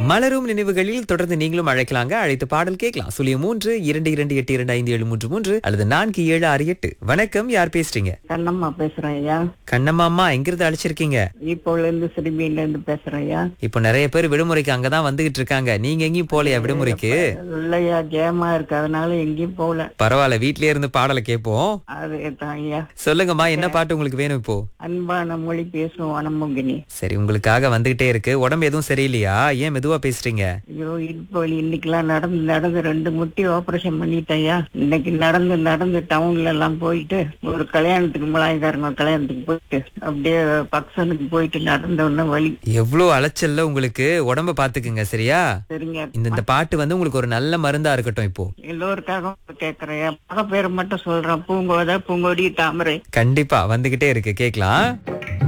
மலரும் நினைவுகளில் தொடர்ந்து நீங்களும் அழைக்கலாங்க அழைத்து பாடல் கேட்கலாம் சுழிய மூன்று இரண்டு இரண்டு எட்டு இரண்டு ஐந்து ஏழு மூன்று மூன்று அல்லது நான்கு ஏழு ஆறு எட்டு வணக்கம் யார் பேசுறீங்க கண்ணம்மா பேசுறேன் ஐயா கண்ணம்மா அம்மா எங்கிருந்து அழைச்சிருக்கீங்க இப்போல இருந்து சிறுமியில இருந்து பேசுறேன் ஐயா இப்போ நிறைய பேர் விடுமுறைக்கு அங்கதான் வந்துகிட்டு இருக்காங்க நீங்க எங்கேயும் போலையா விடுமுறைக்கு இல்லையா ஜெயமா இருக்கு அதனால எங்கேயும் போகல பரவாயில்ல வீட்லயே இருந்து பாடலை கேட்போம் அதே தான் ஐயா சொல்லுங்கம்மா என்ன பாட்டு உங்களுக்கு வேணும் இப்போ அன்பான மொழி பேசும் வனமுகினி சரி உங்களுக்காக வந்துகிட்டே இருக்கு உடம்பு எதுவும் சரியில்லையா ஏன் மெதுவா பேசுறீங்க ஐயோ இடுப்பு வலி இன்னைக்கெல்லாம் நடந்து நடந்து ரெண்டு முட்டி ஆபரேஷன் பண்ணிட்டேயா இன்னைக்கு நடந்து நடந்து டவுன்ல எல்லாம் போயிட்டு ஒரு கல்யாணத்துக்கு மலாய்க்காரங்க கல்யாணத்துக்கு போயிட்டு அப்படியே பக்சனுக்கு போயிட்டு நடந்த உடனே வலி எவ்வளவு அலைச்சல்ல உங்களுக்கு உடம்ப பாத்துக்குங்க சரியா சரிங்க இந்த இந்த பாட்டு வந்து உங்களுக்கு ஒரு நல்ல மருந்தா இருக்கட்டும் இப்போ எல்லோருக்காக கேக்குறேன் மக பேரை மட்டும் சொல்றேன் பூங்கோதை பூங்கொடி தாமரை கண்டிப்பா வந்துகிட்டே இருக்கு கேக்கலாம்